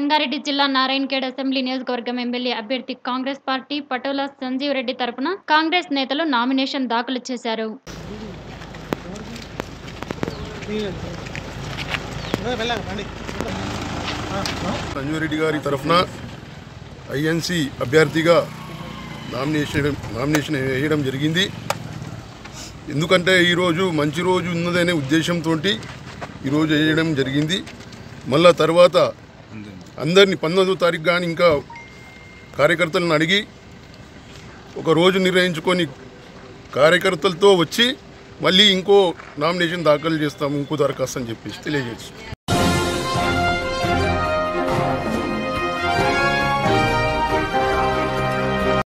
సంగారెడ్డి జిల్లా నారాయణఖేడ్ అసెంబ్లీ నియోజకవర్గం ఎమ్మెల్యే అభ్యర్థి కాంగ్రెస్ పార్టీ పటోలా సంజీవ్ రెడ్డి తరపున కాంగ్రెస్ నేతలు నామినేషన్ దాఖలు చేశారు సంజీవ్ రెడ్డి గారి తరఫున ఐఎన్సి అభ్యర్థిగా నామినేషన్ నామినేషన్ వేయడం జరిగింది ఎందుకంటే ఈరోజు మంచి రోజు ఉన్నదనే ఉద్దేశంతో ఈరోజు వేయడం జరిగింది మళ్ళా తర్వాత అందరినీ పంతొమ్మిదో తారీఖు కానీ ఇంకా కార్యకర్తలను అడిగి ఒక రోజు నిర్ణయించుకొని కార్యకర్తలతో వచ్చి మళ్ళీ ఇంకో నామినేషన్ దాఖలు చేస్తాము ఇంకో దరఖాస్తు అని చెప్పేసి తెలియజేస్తాం